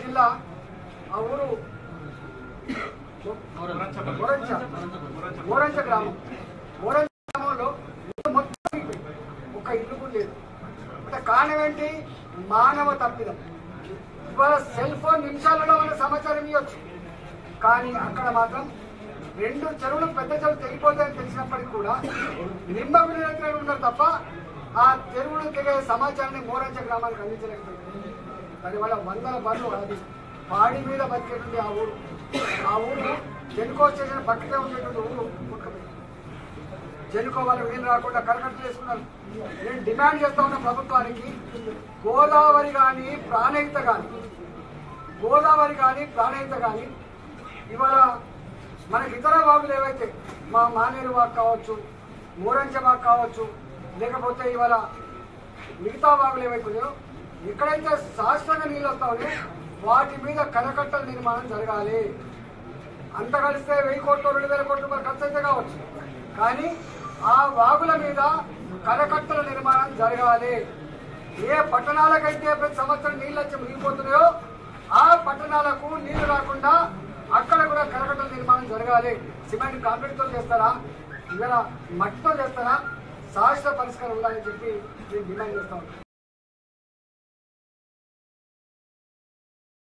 జిల్లా ఆ ఊరు మోరంచ మోరంచ గ్రామం మోరంచ గ్రామంలో ఇల్లు మొత్తం అయిపోయింది. ఒక ఇల్లు కూడా లేదు అంటే కారణం ఏంటి మానవ తప్పిదం ఇవాళ సెల్ ఫోన్ నిమిషాలలో మన సమాచారం ఇవ్వచ్చు కానీ అక్కడ మాత్రం రెండు చెరువులు పెద్ద చెరువులు తెగిపోతాయని తెలిసినప్పటికీ కూడా నిమ్మకు నిరంతరం ఉన్నారు తప్ప ఆ చెరువులు తెగే సమాచారాన్ని మోరంచ గ్రామానికి అందించలేకపోయింది దానివల్ల వందల బండ్లు అది పాడి మీద బతికేటువంటి ఆ ఊరు ఆ ఊరు జనుకో స్టేషన్ పక్కనే ఉండేటువంటి ఊరు కొట్టుకుపోయింది జనుకో వాళ్ళకి నీళ్ళు రాకుండా కరకట్టలు వేసుకున్నారు నేను డిమాండ్ చేస్తా ఉన్న ప్రభుత్వానికి గోదావరి కానీ ప్రాణహిత కానీ గోదావరి కానీ ప్రాణహిత కానీ ఇవాళ మనకి ఇతర వాగులు ఏవైతే మా మానేరు వాగు కావచ్చు మూరంచ వాగు కావచ్చు లేకపోతే ఇవాళ మిగతా వాగులు ఏవైతే ఉన్నాయో ఎక్కడైతే శాశ్వతంగా నీళ్ళు వస్తా ఉన్నాయో వాటి మీద కరకట్టల నిర్మాణం జరగాలి అంత కలిస్తే వెయ్యి కోట్లు రెండు వేల కోట్లు మరి ఖర్చు అయితే కావచ్చు కానీ ఆ వాగుల మీద కరకట్టల నిర్మాణం జరగాలి ఏ పట్టణాలకైతే ప్రతి సంవత్సరం నీళ్ళు వచ్చి మునిగిపోతున్నాయో ఆ పట్టణాలకు నీళ్లు రాకుండా అక్కడ కూడా కరకట్టల నిర్మాణం జరగాలి సిమెంట్ కాంక్రీట్ తో చేస్తారా ఇలా మట్టితో చేస్తారా శాశ్వత పరిష్కారం ఉండాలని చెప్పి నేను డిమాండ్ చేస్తాను